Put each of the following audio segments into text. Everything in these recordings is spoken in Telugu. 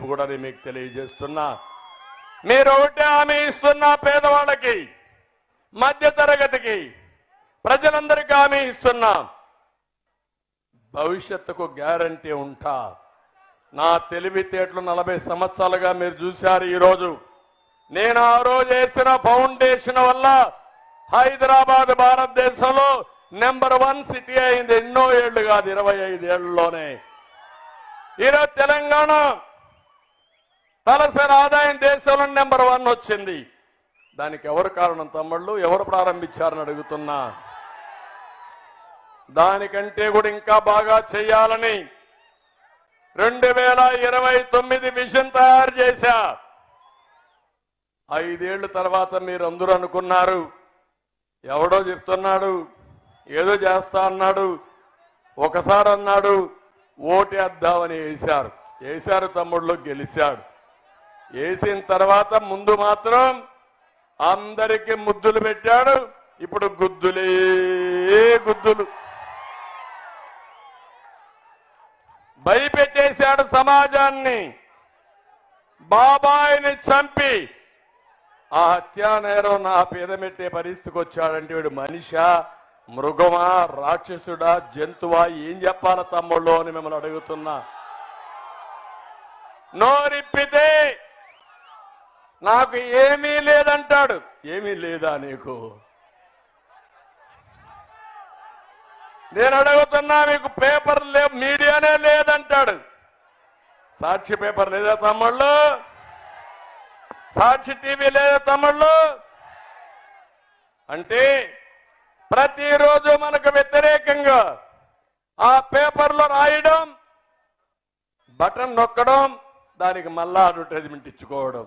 చెప్పి కూడా నేను మీకు తెలియజేస్తున్నా మీరు ఒకటే హామీ ఇస్తున్నా పేదవాళ్ళకి మధ్య తరగతికి ప్రజలందరికీ హామీ ఇస్తున్నా భవిష్యత్తుకు గ్యారంటీ ఉంటా నా తెలివితేటలు నలభై సంవత్సరాలుగా మీరు చూశారు ఈరోజు నేను ఆ రోజు వేసిన ఫౌండేషన్ వల్ల హైదరాబాద్ భారతదేశంలో నెంబర్ వన్ సిటీ అయింది ఎన్నో ఏళ్లు కాదు ఇరవై ఐదు ఏళ్లలోనే ఈరోజు తెలంగాణ తలసరి ఆదాయం దేశంలో నెంబర్ వన్ వచ్చింది దానికి ఎవరు కారణం తమ్ముళ్ళు ఎవరు ప్రారంభించారని అడుగుతున్నా దానికంటే కూడా ఇంకా బాగా చేయాలని రెండు వేల ఇరవై తొమ్మిది విజన్ తయారు చేశా ఐదేళ్ల తర్వాత మీరు అందరూ అనుకున్నారు ఎవడో చెప్తున్నాడు ఏదో చేస్తా అన్నాడు ఒకసారి అన్నాడు ఓటేద్దామని వేశారు వేశారు తమ్ముళ్ళు గెలిచాడు వేసిన తర్వాత ముందు మాత్రం అందరికి ముద్దులు పెట్టాడు ఇప్పుడు గుద్దులే గుద్దులు భయపెట్టేశాడు సమాజాన్ని బాబాయిని చంపి ఆ హత్యా నేరం నా పేదమెట్టే పరిస్థితికి వచ్చాడంటే వీడు మనిషా మృగమా రాక్షసుడా జంతువా ఏం చెప్పాల తమ్ముళ్ళు అని మిమ్మల్ని అడుగుతున్నా నోరిప్పితే నాకు ఏమీ లేదంటాడు ఏమీ లేదా నీకు నేను అడుగుతున్నా మీకు పేపర్ లే మీడియానే లేదంటాడు సాక్షి పేపర్ లేదా తమ్ముళ్ళు సాక్షి టీవీ లేదా తమ్ముళ్ళు అంటే ప్రతిరోజు మనకు వ్యతిరేకంగా ఆ పేపర్లో రాయడం బటన్ నొక్కడం దానికి మళ్ళా అడ్వర్టైజ్మెంట్ ఇచ్చుకోవడం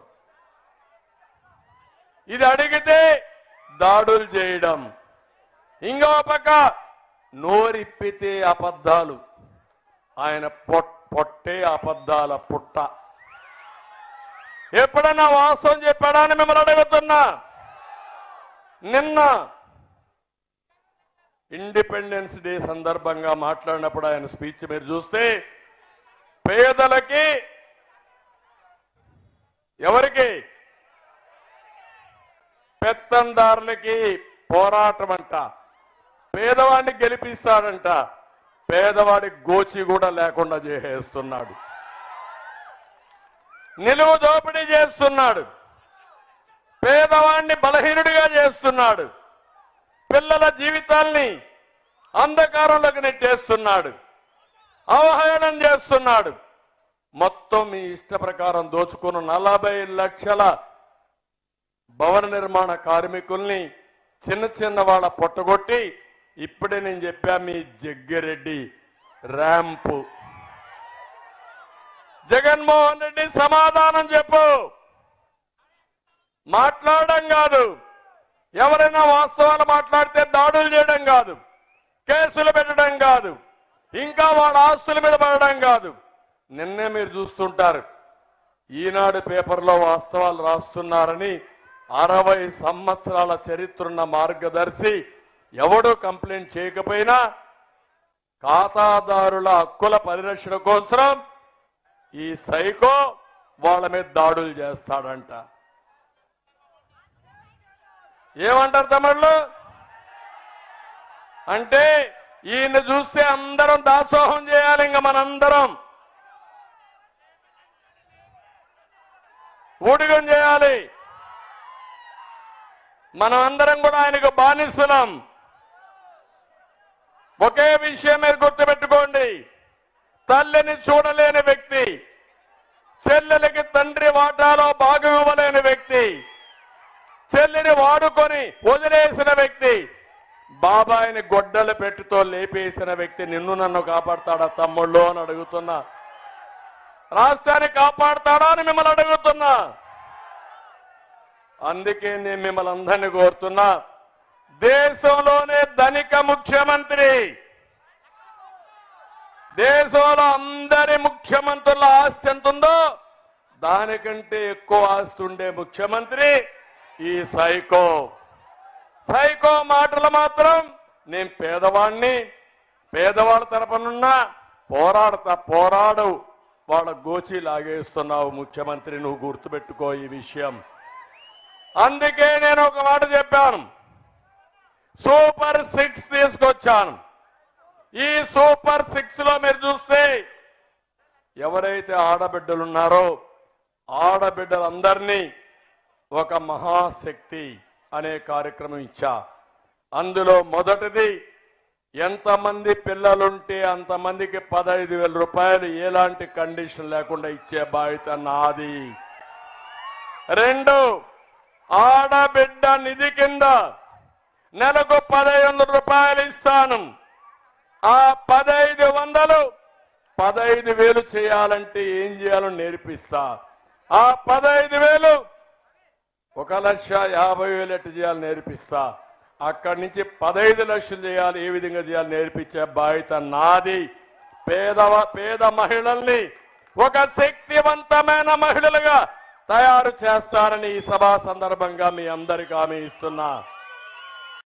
ఇది అడిగితే దాడులు చేయడం ఇంకో పక్క నోరిప్పితే అబద్ధాలు ఆయన పొట్ పొట్టే అబద్ధాల పుట్ట ఎప్పుడన్నా వాస్తవం చెప్పాడా అని మిమ్మల్ని అడుగుతున్నా నిన్న ఇండిపెండెన్స్ డే సందర్భంగా మాట్లాడినప్పుడు ఆయన స్పీచ్ మీరు చూస్తే పేదలకి ఎవరికి పెత్తందారులకి పోరాటం అంట పేదవాడిని గెలిపిస్తాడంట పేదవాడి గోచి కూడా లేకుండా చేసేస్తున్నాడు నిలువు దోపిడీ చేస్తున్నాడు పేదవాడిని బలహీనుడిగా చేస్తున్నాడు పిల్లల జీవితాల్ని అంధకారంలోకి నెట్టేస్తున్నాడు అవహేళన చేస్తున్నాడు మొత్తం మీ ఇష్ట ప్రకారం దోచుకున్న నలభై లక్షల భవన నిర్మాణ కార్మికుల్ని చిన్న చిన్న వాళ్ళ పొట్టగొట్టి ఇప్పుడే నేను చెప్పా మీ జగ్గిరెడ్డి ర్యాంపు జగన్మోహన్ రెడ్డి సమాధానం చెప్పు మాట్లాడడం కాదు ఎవరైనా వాస్తవాలు మాట్లాడితే దాడులు చేయడం కాదు కేసులు పెట్టడం కాదు ఇంకా వాళ్ళ ఆస్తుల మీద పడడం కాదు నిన్నే మీరు చూస్తుంటారు ఈనాడు పేపర్లో వాస్తవాలు రాస్తున్నారని అరవై సంవత్సరాల చరిత్రున్న మార్గదర్శి ఎవడు కంప్లైంట్ చేయకపోయినా ఖాతాదారుల హక్కుల పరిరక్షణ కోసం ఈ సైకో వాళ్ళ మీద దాడులు చేస్తాడంట ఏమంటారు తమిళ్ళు అంటే ఈయన చూస్తే అందరం దాసోహం చేయాలి ఇంకా మనందరం ఊడిగం చేయాలి మనం అందరం కూడా ఆయనకు బానిస్తున్నాం ఒకే విషయం మీరు గుర్తుపెట్టుకోండి తల్లిని చూడలేని వ్యక్తి చెల్లెలకి తండ్రి వాటాలో భాగం ఇవ్వలేని వ్యక్తి చెల్లిని వాడుకొని వదిలేసిన వ్యక్తి బాబాయిని గొడ్డల పెట్టుతో లేపేసిన వ్యక్తి నిన్ను నన్ను కాపాడతాడా తమ్ముళ్ళు అని అడుగుతున్నా రాష్ట్రాన్ని కాపాడతాడా అని మిమ్మల్ని అడుగుతున్నా అందుకే నేను మిమ్మల్ని అందరినీ కోరుతున్నా దేశంలోనే ధనిక ముఖ్యమంత్రి దేశంలో అందరి ముఖ్యమంత్రుల ఆస్తి ఎంత ఉందో దానికంటే ఎక్కువ ఆస్తి ఉండే ముఖ్యమంత్రి ఈ సైకో సైకో మాటలు మాత్రం నేను పేదవాణ్ణి పేదవాళ్ళ తరపునున్నా పోరాడతా పోరాడు వాళ్ళ గోచి లాగేస్తున్నావు ముఖ్యమంత్రి నువ్వు గుర్తుపెట్టుకో ఈ విషయం అందుకే నేను ఒక మాట చెప్పాను సూపర్ సిక్స్ తీసుకొచ్చాను ఈ సూపర్ సిక్స్ లో మీరు చూస్తే ఎవరైతే ఆడబిడ్డలు ఉన్నారో ఆడబిడ్డలందరినీ ఒక మహాశక్తి అనే కార్యక్రమం ఇచ్చా అందులో మొదటిది ఎంతమంది పిల్లలుంటే అంతమందికి పదహైదు వేల రూపాయలు ఎలాంటి కండిషన్ లేకుండా ఇచ్చే బాధ్యత నాది రెండు ఆడబిడ్డ నిధి కింద నెలకు పదహైదు వందల రూపాయలు ఇస్తాను ఆ పదహైదు వందలు పదహైదు వేలు చేయాలంటే ఏం చేయాలో నేర్పిస్తా ఆ పదహైదు వేలు ఒక లక్ష యాభై వేలు ఎట్టు చేయాలి నేర్పిస్తా అక్కడి నుంచి పదహైదు లక్షలు చేయాలి ఏ విధంగా చేయాలి నేర్పించే బాధ్యత నాది పేదవ పేద మహిళల్ని ఒక శక్తివంతమైన మహిళలుగా తయారు చేస్తారని ఈ సభా సందర్భంగా మీ అందరికీ హామీ ఇస్తున్నా